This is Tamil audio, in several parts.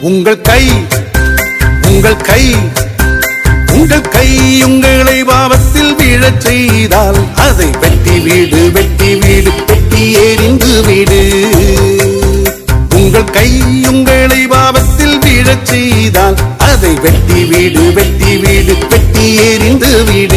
உங்கள் கை உங்கள் கை உங்கள் கை உங்களை பாவத்தில் விழச் செய்தால் அதை வெட்டி வீடு வெட்டி வீடு வெட்டி எறிந்து வீடு உங்கள் கை உங்களை பாவத்தில் விழச் செய்தால் அதை வெட்டி வீடு வெட்டி வீடு வெட்டி எறிந்து வீடு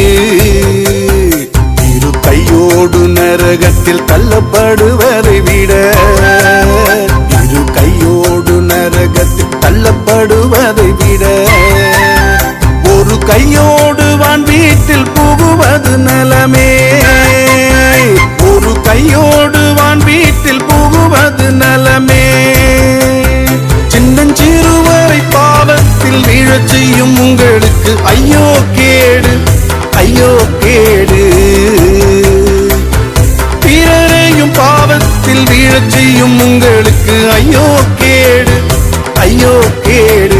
இரு கையோடு நரகத்தில் தள்ளப்படுவதை விட இரு கையோடு நரகத்தில் தள்ளப்படுவதை விட ஒரு கையோடு வான் வீட்டில் புகுவது நலமே ஒரு கையோடு வான் வீட்டில் புகுவது நலமே சின்னஞ்சிறுவரை பாவத்தில் வீழச் செய்யும் உங்களுக்கு ஐயோ கேடு ஐயோ கேடு பிறரையும் பாவத்தில் வீழச் செய்யும் உங்களுக்கு ஐயோ கேடு ஐயோ கேடு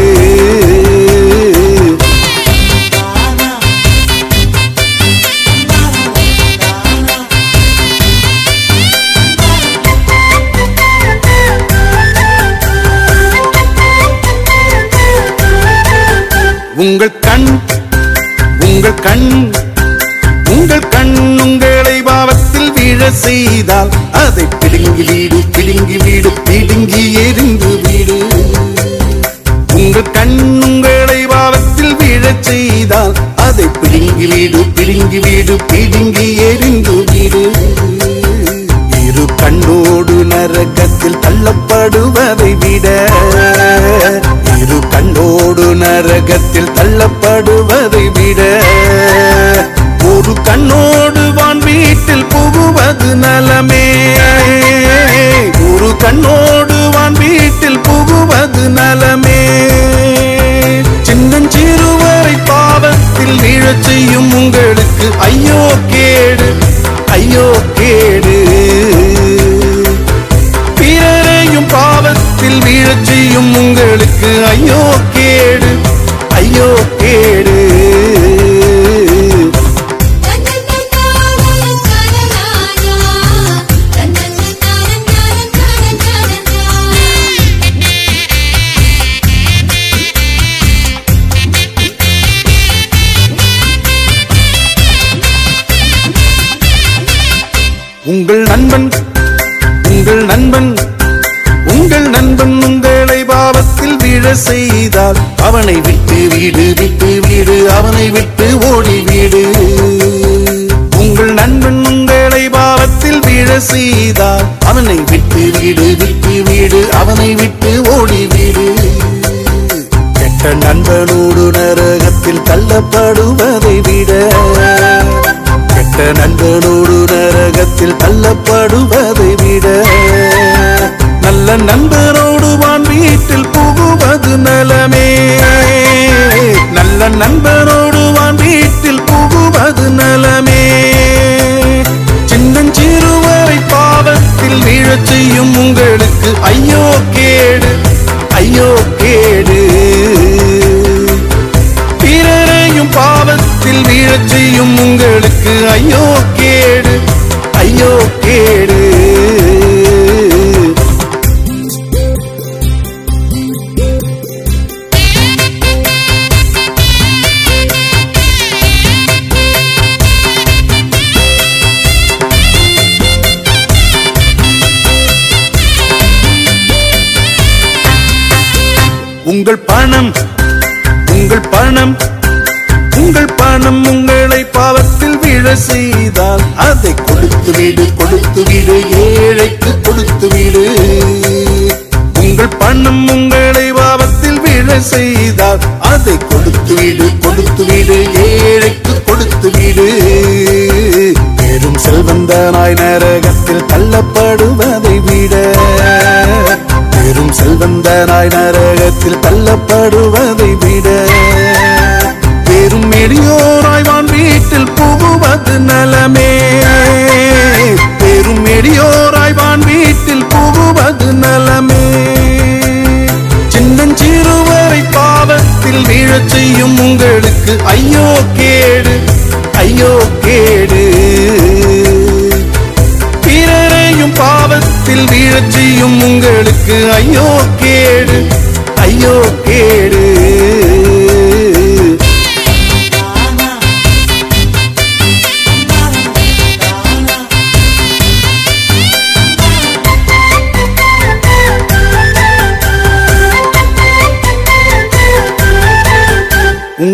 உங்கள் கண் உங்கள் கண் உங்கள் கண் உங்களை பாவத்தில் வீழ செய்தால் அதை பிடுங்கி வீடு பிடுங்கி வீடு பிடுங்கி எரிந்து வீடு உங்கள் கண் உங்களை பாவத்தில் வீழச் செய்தால் அதை பிடுங்கி வீடு பிடுங்கி வீடு பிடுங்கி எரிந்து வீடு இரு கண்ணோடு நரகத்தில் தள்ளப்படுவதை விட இரு கண்ணோடு நரகத்தில் தள்ளப்படுவதை விட ஒரு கண்ணோடு வான் வீட்டில் புகுவது நலமே ஒரு கண்ணோடு வான் வீட்டில் புகுவது நலமே சின்னஞ்சிறுவரை பாவத்தில் வீழச் செய்யும் உங்களுக்கு ஐயோ கேடு ஐயோ கேடு பிறரையும் பாவத்தில் வீழச் செய்யும் உங்களுக்கு ஐயோ கேடு ஐயோ கேடு உங்கள் நண்பன் உங்கள் நண்பன் உங்கள் நண்பன் உங்களை பாவத்தில் விழ செய்தால் அவனை விட்டு வீடு விட்டு வீடு அவனை விட்டு ஓடி வீடு உங்கள் நண்பன் உங்களை பாவத்தில் விழ செய்தால் அவனை விட்டு வீடு விட்டு வீடு அவனை விட்டு ஓடி வீடு கெட்ட நண்பனோடு நரகத்தில் தள்ளப்படுவதை விட கெட்ட நண்பனோடு நரகத்தில் தள்ளப்படுவதை விட நல்ல நண்பரோடு வான் வீட்டில் புகுவது நலமே நல்ல நண்பரோடு வான் வீட்டில் புகுவது நலமே சின்னஞ்சிறுவரை பாவத்தில் வீழச் செய்யும் உங்களுக்கு ஐயோ கேடு ஐயோ கேடு பிறரையும் பாவத்தில் வீழச் செய்யும் உங்களுக்கு ஐயோ கேடு ஐயோ கேடு உங்கள் பணம் உங்கள் பணம் உங்கள் பணம் உங்களை பாவத்தில் விழ செய்தால் அதை கொடுத்து விடு கொடுத்து விடு ஏழைக்கு கொடுத்து விடு உங்கள் பணம் உங்களை பாவத்தில் விழ செய்தால் அதை கொடுத்து விடு கொடுத்து விடு ஏழைக்கு கொடுத்து விடு பெரும் செல்வந்தனாய் நரகத்தில் தள்ளப்படுவதை விட பெரும் செல்வந்தனாய் நரகத்தில் தள்ளப்படுவதை விட பெரும் எளியோராய் வான் வீட்டில் புகுவது நலமே பெரும் எளியோராய் வான் வீட்டில் புகுவது நலமே சின்னஞ்சிறுவரை பாவத்தில் வீழச் செய்யும் உங்களுக்கு ஐயோ கேடு ஐயோ கேடு பிறரையும் பாவத்தில் வீழச் செய்யும் உங்களுக்கு ஐயோ கேடு ஐயோ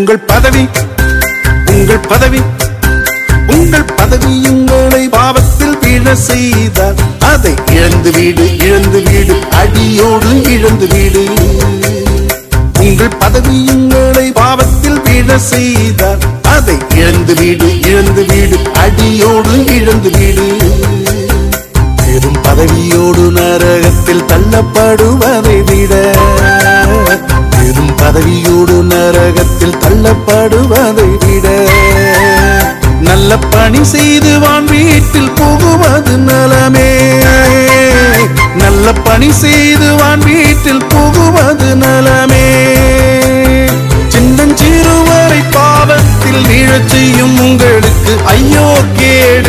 உங்கள் பதவி உங்கள் பதவி உங்கள் பதவி உங்களை பாவத்தில் வீழ செய்தால் அதை இழந்து வீடு இழந்து வீடு அடியோடு இழந்து வீடு உங்கள் பதவி உங்களை பாவத்தில் வீழ செய்தால் அதை இழந்து வீடு இழந்து வீடு அடியோடு இழந்து வீடு பெரும் பதவியோடு நரகத்தில் தள்ளப்படுவதை விட பெரும் பதவியோடு நரகத்தில் தள்ளப்படுவதை விட நல்ல பணி செய்து வான் வீட்டில் புகுவது நலமே நல்ல பணி செய்து வான் வீட்டில் புகுவது நலமே சின்னஞ்சிறுவரை பாவத்தில் வீழச் செய்யும் உங்களுக்கு ஐயோ கேடு